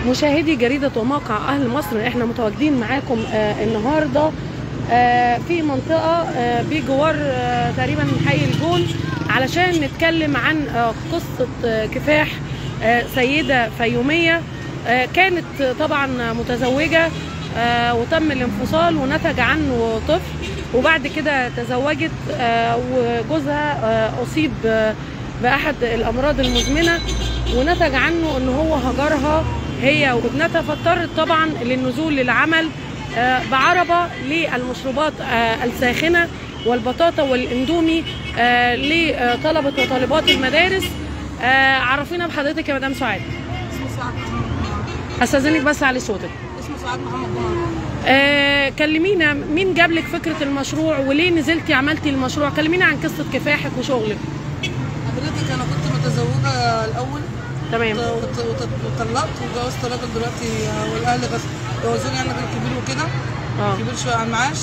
مشاهدي جريدة وموقع أهل مصر احنا متواجدين معاكم آه النهاردة آه في منطقة آه بجوار آه تقريبا حي الجون علشان نتكلم عن آه قصة آه كفاح آه سيدة فيومية آه كانت آه، طبعا متزوجة آه وتم الانفصال ونتج عنه طفل وبعد كده تزوجت آه وجوزها آه أصيب آه بأحد الأمراض المزمنة ونتج عنه ان هو هجرها هي وابنتها فاضطرت طبعا للنزول للعمل آه، بعربه للمشروبات آه، الساخنه والبطاطا والاندومي آه، لطلبه وطالبات المدارس آه، عرفينا بحضرتك يا مدام سعاد اسمه سعد محمد جمعة استاذنك بس علي صوتك اسمه سعد محمد جمعة آه، كلمينا مين جاب لك فكره المشروع وليه نزلتي عملتي المشروع كلمينا عن قصه كفاحك وشغلك حضرتك انا كنت متزوجة الأول تمام وت- وت- وطلقت وجوزت راجل دلوقتي آه، والأهل غس- جوزوني أنا راجل كبير وكده اه كبير شوية على المعاش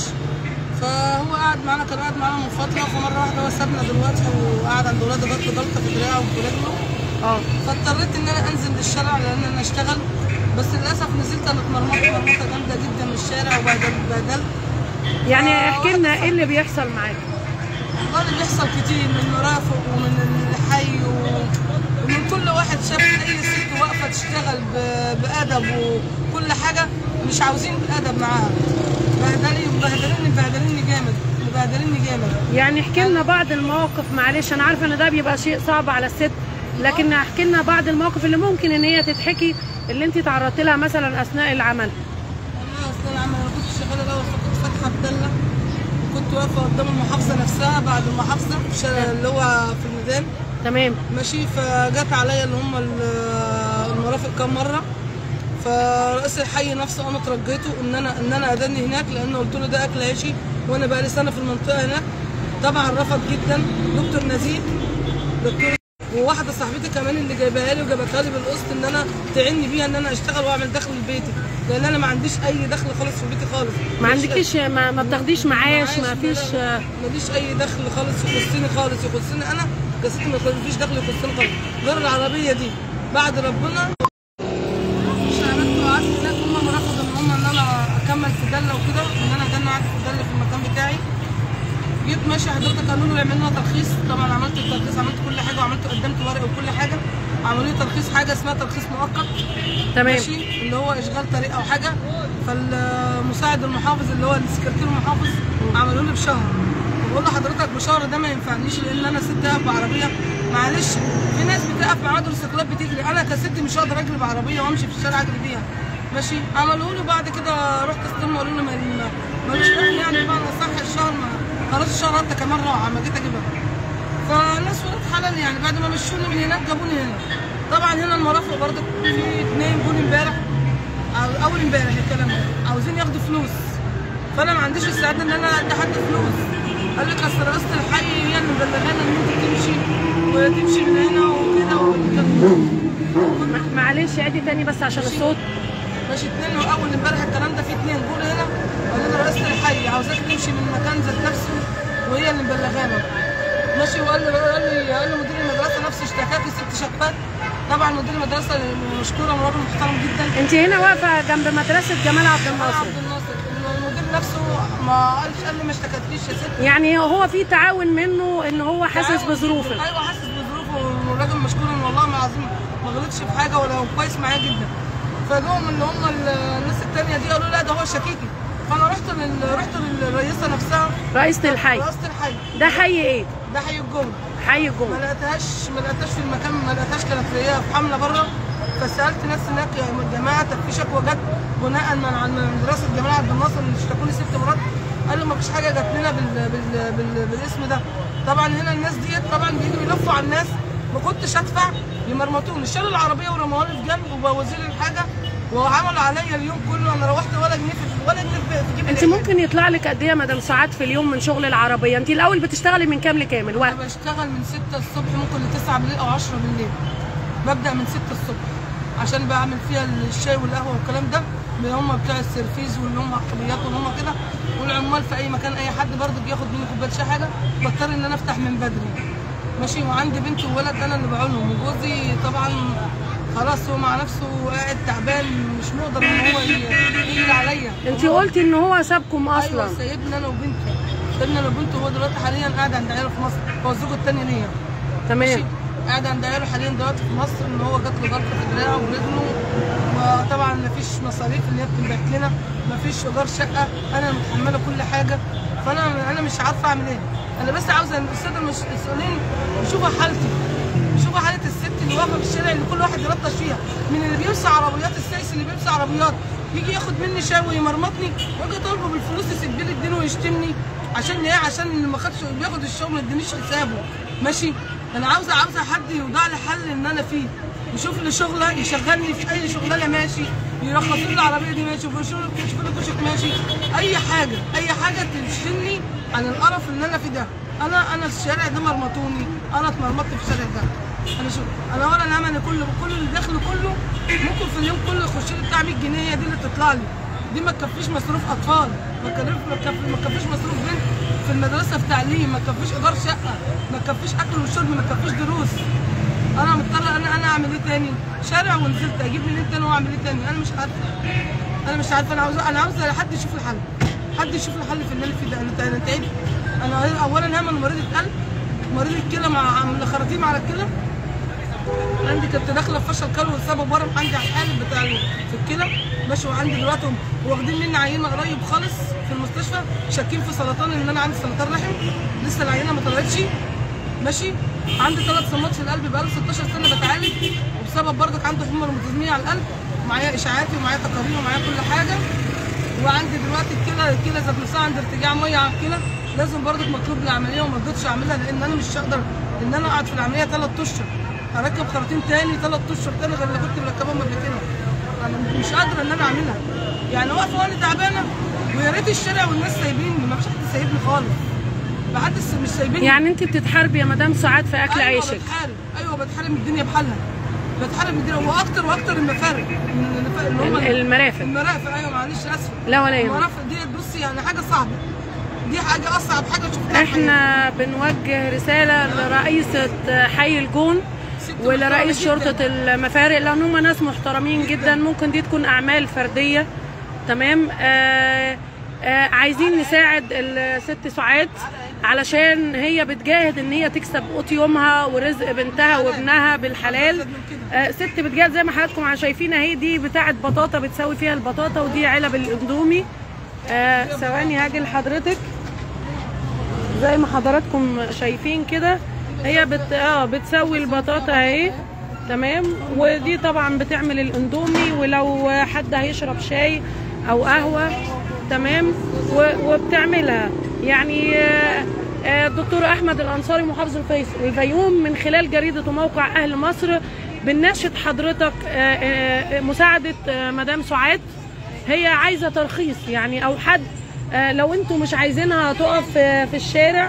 فهو قاعد معانا كان قاعد معانا من فترة فمرة واحدة هو سابنا دلوقتي وقعد عند ولادي جات له جلطة في دراعه وفي رجله اه فاضطريت ان انا انزل للشارع لان انا اشتغل بس للاسف نزلت انا اتمرمطت مرمطه جامده جدا من الشارع وبهدلت بهدلت يعني آه، احكي لنا ايه اللي بيحصل معاك والله اللي بيحصل كتير من مرافق ومن الحي و- ومن كل واحد شاف اي ست واقفه تشتغل ب- بادب وكل حاجه مش عاوزين الادب معاها بهدلني مبهدليني مبهدليني جامد مبهدليني جامد يعني احكي لنا بعض المواقف معلش انا عارفه ان ده بيبقى شيء صعب على الست لكن احكي لنا بعض المواقف اللي ممكن ان هي تتحكي اللي انت تعرضت لها مثلا اثناء العمل والله اصل انا عم- انا كنت شغاله الاول فكنت فاتحه بدله وكنت واقفه قدام المحافظه نفسها بعد المحافظه في الشارع اللي هو في الميدان تمام ماشي فجت عليا اللي هم ال- المرافق كام مره فرئيس الحي نفسه انا ترجيته ان انا ان انا اذني هناك لان قلت له ده اكل عيشي وانا بقالي سنه في المنطقه هناك طبعا رفض جدا دكتور نزيه دكتور وواحده صاحبتي كمان اللي جايباها لي وجابتها لي بالقسط ان انا تعني بيها ان انا اشتغل واعمل دخل لبيتي لان انا ما عنديش اي دخل خالص في بيتي خالص ما مفيش عندكيش ما, ما بتاخديش معاش ما معاش، فيش لا، لا، ماليش اي دخل خالص يخصني خالص يخصني انا كست ما فيش دخل يخصني خالص غير العربيه دي بعد ربنا اشتغلت وقعدت هناك هم رفضوا ان هم ان انا اكمل في دله وكده ان انا ادنى قاعد في دله في المكان بتاعي جيت ماشي حضرتك قالوا له اعمل لنا ترخيص طبعا عملت الترخيص عملت كل حاجه وعملت قدمت ورق وكل حاجه عملوا لي ترخيص حاجه اسمها ترخيص مؤقت تمام ماشي اللي هو اشغال طريق او حاجه فالمساعد المحافظ اللي هو السكرتير المحافظ عملوا لي بشهر بقول لحضرتك بشهر ده ما ينفعنيش لان انا ست اقف بعربيه معلش في ناس بتقف مع موتوسيكلات بتجري انا كست مش هقدر اجري بعربيه وامشي في الشارع اجري بيها ماشي عملوا لي بعد كده رحت استلم قالوا لي ما ملوش دخل يعني بقى صح الشهر ما خلاص الشهر انت كمان راح اما جيت اجيبها فالناس ولاد حلال يعني بعد ما مشوني من هناك جابوني هنا طبعا هنا المرافق برضه في اتنين جوني امبارح أو- اول امبارح الكلام ده عاوزين ياخدوا فلوس فانا ما عنديش استعداد ان انا ادي حد فلوس قال لك اصل رئيسه الحي هي اللي مبلغانا ان انت تمشي وتمشي من هنا وكده والكلام ما- معلش عيدي تاني بس عشان الصوت ماشي اتنين اول امبارح الكلام ده في اتنين جول هنا قالوا لنا رئيسه الحي عاوزاك تمشي من المكان ذات نفسه وهي اللي مبلغانا ماشي وقال لي قال لي قال لي مدير المدرسه نفسه اشتكاك ست شكات طبعا مدير المدرسه مشكوره راجل محترم جدا انت هنا واقفه جنب مدرسه جمال عبد الناصر عبد الناصر المدير نفسه ما قالش قال لي ما اشتكتليش يا ست يعني هو في تعاون منه ان هو حاسس بظروفك ايوه حاسس بظروفه والراجل مشكور والله العظيم ما غلطش في حاجه ولا هو كويس معايا جدا فجوهم اللي هم ال- الناس التانيه دي قالوا لا ده هو شكيكي فانا رحت لل... رحت للرئيسه نفسها رئيسه الحي رئيسه الحي ده حي ايه ده حي الجمله حي ما الجمهور لقيتهاش ما لقيتهاش في المكان ما لقيتهاش كانت هي في حمله بره فسالت ناس هناك يا جماعه طب في شكوى جت بناء من عن مدرسه جمال عبد الناصر اللي اشتكوني ست مرات قالوا ما فيش حاجه جت لنا بال... بال... بال... بالاسم ده طبعا هنا الناس ديت طبعا بيجوا يلفوا على الناس ما كنتش ادفع يمرمطوني شالوا العربيه ورموها لي في جنب وبوظوا لي الحاجه وعملوا عليا اليوم كله انا روحت ولا جنيه في ولا جنيه في في جيب انت العيال. ممكن يطلع لك قد ايه يا مدام سعاد في اليوم من شغل العربيه انت الاول بتشتغلي من كام لكام الوقت انا بشتغل من 6 الصبح ممكن ل 9 بالليل او 10 بالليل ببدا من 6 الصبح عشان بعمل فيها الشاي والقهوه والكلام ده اللي هم بتاع السيرفيز واللي هم عقبيات واللي هم كده والعمال في اي مكان اي حد برضه بياخد مني كوبايه شاي حاجه بضطر ان انا افتح من بدري ماشي وعندي بنت وولد انا اللي بعولهم وجوزي طبعا خلاص هو مع نفسه قاعد تعبان مش مقدر ان هو ي- يجري عليا انت قلتي ان هو سابكم اصلا ايوه سايبني انا وبنتي سايبني انا وبنته هو دلوقتي حاليا قاعد عند عياله في مصر هو الزوج التاني ليا تمام ماشي قاعد عند عياله حاليا دلوقتي في مصر ان هو جات له جلطه في دراعه ورجله وطبعا مفيش مصاريف اللي هي بتنبعت لنا مفيش ايجار شقه انا متحمله كل حاجه فانا انا مش عارفه اعمل ايه انا بس عاوزه ان الساده المس- المسؤولين يشوفوا حالتي يشوفوا حاله الست اللي واقفه في الشارع اللي كل واحد يلطش فيها من اللي بيمسح عربيات السايس اللي بيمسح عربيات يجي ياخد مني شاي ويمرمطني واجي اطالبه بالفلوس يسد لي الدين ويشتمني عشان ايه عشان اللي ما خدش بياخد الشغل ما ادانيش حسابه ماشي انا عاوزه عاوزه حد يوضع لي حل ان انا فيه يشوف لي شغله يشغلني في اي شغلانه ماشي يرخص لي العربيه دي ماشي ويشوف لي كشك ماشي اي حاجه اي حاجه تشيلني عن القرف اللي انا فيه ده انا انا الشارع ده مرمطوني انا اتمرمطت في الشارع ده انا شو انا ورا الامل كله كل اللي داخله كله ممكن في اليوم كله يخش لي بتاع 100 جنيه دي اللي تطلع لي دي ما تكفيش مصروف اطفال ما تكفيش ما تكفيش- ما تكفيش مصروف بنت في المدرسه في تعليم ما تكفيش ايجار شقه ما تكفيش اكل وشرب ما تكفيش دروس انا مضطره انا انا اعمل ايه تاني شارع ونزلت اجيب منين تاني واعمل ايه تاني انا مش عارفه انا مش عارفه انا عاوزه انا عاوزه حد يشوف الحل حد يشوف الحل في اللي انا فيه ده انا انا تعبت انا اولا هم مريضه قلب مريضه كلى مع عامله خراطيم على الكلى عندي كنت داخله في فشل كلوي بسبب ورم عندي على القالب بتاع ال- في الكلى ماشي وعندي دلوقتي واخدين مني عينه قريب خالص في المستشفى شاكين في سرطان ان انا عندي سرطان رحم لسه العينه ما طلعتش ماشي عندي ثلاث صمات في القلب بقالي 16 سنه بتعالج وبسبب برضك عندي حمى روماتيزميه على القلب معايا اشاعاتي ومعايا تقارير ومعايا كل حاجه وعندي دلوقتي الكلى الكلى ذات نفسها عندي ارتجاع ميه على الكلى لازم برضك مطلوب لي عمليه وما رضيتش اعملها لان انا مش هقدر ان انا اقعد في العمليه ثلاث اشهر اركب خراطيم تاني ثلاث اشهر تاني غير اللي كنت مركبهم قبل كده انا مش قادره ان انا اعملها يعني واقفه وانا تعبانه ويا ريت الشارع والناس سايبيني ما فيش حد سايبني خالص ما حد مش سايبيني يعني انت بتتحاربي يا مدام سعاد في اكل أيوة عيشك بتحارب ايوه بتحارب من الدنيا بحالها بتحارب من الدنيا واكتر واكتر المفارق من الف- اللي هم ال- المرافق المرافق ايوه معلش اسفه لا ولا يهمك المرافق ديت بصي يعني حاجه صعبه دي حاجه اصعب حاجه شفتها في حياتي. احنا بنوجه رسالة لرئيسة حي الجون ست ولرئيس محترمة شرطة جداً. المفارق لأن هم ناس محترمين جدا ممكن دي تكون أعمال فردية تمام آه آه عايزين نساعد الست سعاد علشان هي بتجاهد ان هي تكسب قوت يومها ورزق بنتها وابنها بالحلال آه ست بتجاهد زي ما حضراتكم شايفين اهي دي بتاعه بطاطا بتسوي فيها البطاطا ودي علب الاندومي آه ثواني هاجي لحضرتك زي ما حضراتكم شايفين كده هي بت... اه بتسوي البطاطا اهي تمام ودي طبعا بتعمل الاندومي ولو حد هيشرب شاي او قهوه تمام و... وبتعملها يعني آه، آه، الدكتور احمد الانصاري محافظ الفيس- الفيوم من خلال جريده وموقع اهل مصر بنناشد حضرتك آه، آه، مساعده آه، مدام سعاد هي عايزه ترخيص يعني او حد آه، لو انتم مش عايزينها تقف في في الشارع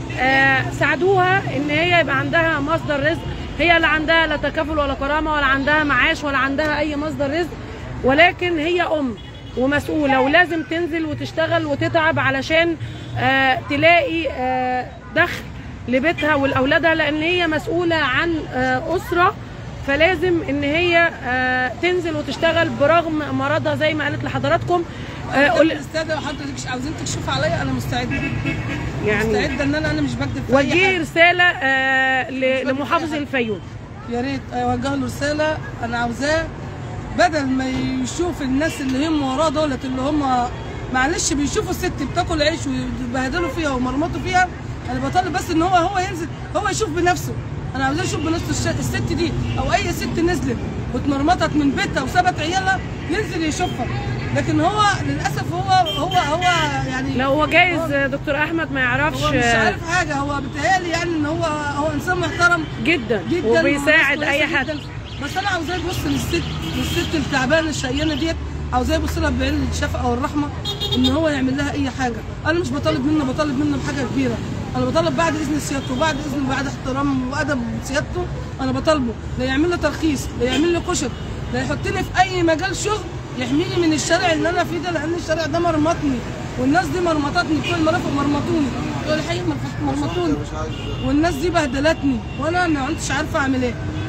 آه، ساعدوها ان هي يبقى عندها مصدر رزق هي لا عندها لا تكافل ولا كرامه ولا عندها معاش ولا عندها اي مصدر رزق ولكن هي ام ومسؤوله ولازم تنزل وتشتغل وتتعب علشان آه، تلاقي آه، دخل لبيتها ولاولادها لان هي مسؤوله عن آه، اسره فلازم ان هي آه، تنزل وتشتغل برغم مرضها زي ما قالت لحضراتكم آه، قول- الاستاذه وحضرتك عاوزين تكشفوا عليا انا مستعده يعني مستعده ان انا انا مش بكذب في اي وجهي حاجه رساله آه، ل- لمحافظ الفيوم يا ريت اوجه له رساله انا عاوزاه بدل ما يشوف الناس اللي هم وراه دولت اللي هم معلش بيشوفوا الست بتاكل عيش ويبهدلوا فيها ومرمطوا فيها انا بطالب بس ان هو هو ينزل هو يشوف بنفسه انا عاوزاه يشوف بنفسه الش- الست دي او اي ست نزلت واتمرمطت من بيتها وسابت عيالها ينزل يشوفها لكن هو للاسف هو هو هو يعني لو هو جايز آه، دكتور احمد ما يعرفش هو مش آه، عارف حاجه هو بيتهيألي يعني ان هو هو انسان محترم جدا جدا وبيساعد وناس اي كويسة حد جداً. بس انا عاوزاه يبص للست للست التعبانه الشقيانه ديت عاوزاه يبص لها بعين الشفقه والرحمه ان هو يعمل لها اي حاجه انا مش بطالب منه بطالب منه بحاجه كبيره انا بطالب بعد اذن سيادته وبعد اذن بعد احترام وادب سيادته انا بطالبه لا يعمل لي ترخيص لا يعمل لي كشك لا يحطني في اي مجال شغل يحميني من الشارع اللي انا فيه ده لان الشارع ده مرمطني والناس دي مرمطتني بتوع المرافق مرمطوني بتوع الحي مرمطوني والناس دي بهدلتني وانا ما كنتش عارفه اعمل ايه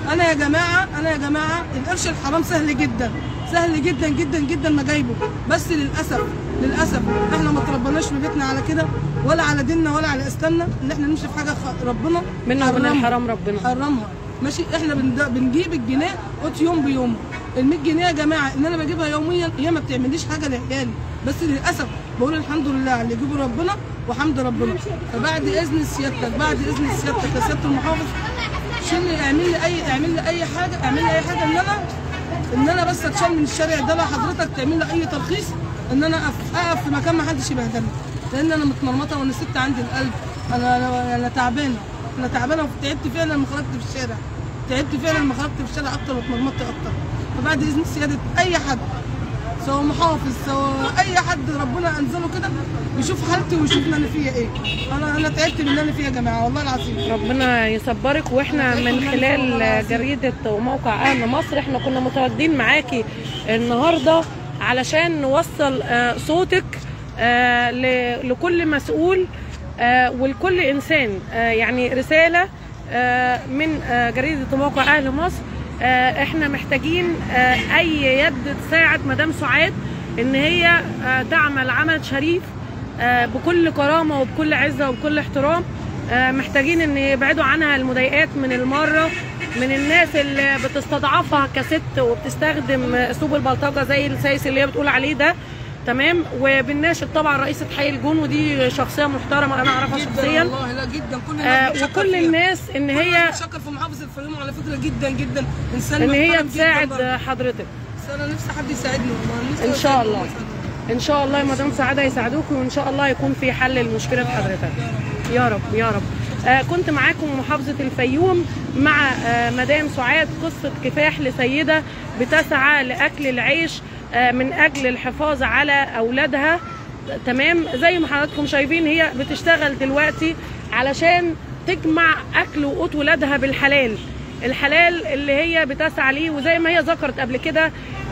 انا يا جماعه انا يا جماعه القرش الحرام سهل جدا سهل جدا جدا جدا ما جايبه بس للاسف للاسف احنا ما تربناش في بيتنا على كده ولا على ديننا ولا على اسلامنا ان احنا نمشي في حاجه خ- ربنا منا ومن حرمها. الحرام ربنا حرمها ماشي احنا بند- بنجيب الجنيه قلت يوم بيوم ال 100 جنيه يا جماعه ان انا بجيبها يوميا هي ما بتعمليش حاجه لعيالي بس للاسف بقول الحمد لله على اللي يجيبه ربنا وحمد ربنا فبعد اذن سيادتك بعد اذن سيادتك يا سياده المحافظ شيل لي اعمل لي اي اعمل لي اي حاجه اعمل لي اي حاجه ان انا ان انا بس اتشال من الشارع ده لو حضرتك تعمل لي اي ترخيص ان انا اقف اقف في مكان ما حدش يبهدلني لان انا متمرمطه وانا ست عندي القلب انا انا, أنا تعبانه انا تعبانه وتعبت فعلا لما خرجت في الشارع تعبت فعلا لما خرجت في الشارع اكتر واتمرمطت اكتر فبعد اذن سياده اي حد سواء محافظ سواء اي حد ربنا انزله كده يشوف حالتي ويشوف انا فيها ايه انا انا تعبت من اللي انا فيها يا جماعه والله العظيم ربنا يصبرك واحنا من خلال جريدة وموقع اهل مصر احنا كنا متواجدين معاكي النهارده علشان نوصل آه، صوتك آه، ل- لكل مسؤول آه، ولكل انسان آه، يعني رسالة آه، من آه، جريدة وموقع اهل مصر آه، احنا محتاجين آه، اي يد تساعد مدام سعاد ان هي آه، تعمل عمل شريف آه، بكل كرامة وبكل عزة وبكل احترام آه، محتاجين ان يبعدوا عنها المضايقات من المرة من الناس اللي بتستضعفها كست وبتستخدم اسلوب البلطجة زي السايس اللي هي بتقول عليه ده تمام وبنناشد طبعا رئيسة حي الجون ودي شخصية محترمة انا اعرفها جدا شخصيا والله لا جدا كل آه، الناس بتشكر وكل فيها. الناس ان كل هي الناس بتشكر في محافظ الفيوم على فكره جدا جدا انسان ان هي محترم جداً تساعد برضه. حضرتك بس انا نفسي حد يساعدني والله نفسي ان شاء يساعدني الله ويساعدني. ان شاء الله يا مدام سعاده يساعدوكم وان شاء الله يكون في حل لمشكله حضرتك يا رب يا رب آه كنت معاكم محافظه الفيوم مع آه مدام سعاد قصه كفاح لسيده بتسعى لاكل العيش آه من اجل الحفاظ على اولادها تمام زي ما حضراتكم شايفين هي بتشتغل دلوقتي علشان تجمع اكل وقوت ولادها بالحلال الحلال اللي هي بتسعى ليه وزي ما هي ذكرت قبل كده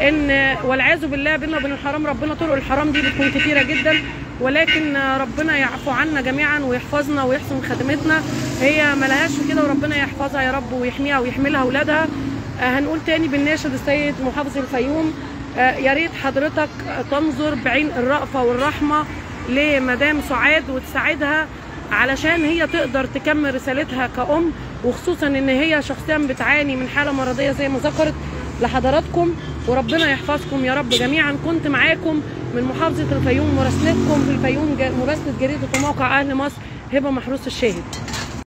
ان والعياذ بالله بينا وبين الحرام ربنا طرق الحرام دي بتكون كتيره جدا ولكن ربنا يعفو عنا جميعا ويحفظنا ويحسن خدمتنا هي ملهاش في كده وربنا يحفظها يا رب ويحميها ويحملها اولادها آه، هنقول تاني بنناشد السيد محافظ الفيوم آه، يا ريت حضرتك تنظر بعين الرأفة والرحمة لمدام سعاد وتساعدها علشان هي تقدر تكمل رسالتها كأم وخصوصا ان هي شخصيا بتعاني من حالة مرضية زي ما ذكرت لحضراتكم وربنا يحفظكم يا رب جميعا كنت معاكم من محافظة الفيوم مراسلتكم في الفيوم جا- مراسلة جريدة وموقع أهل مصر هبة محروس الشاهد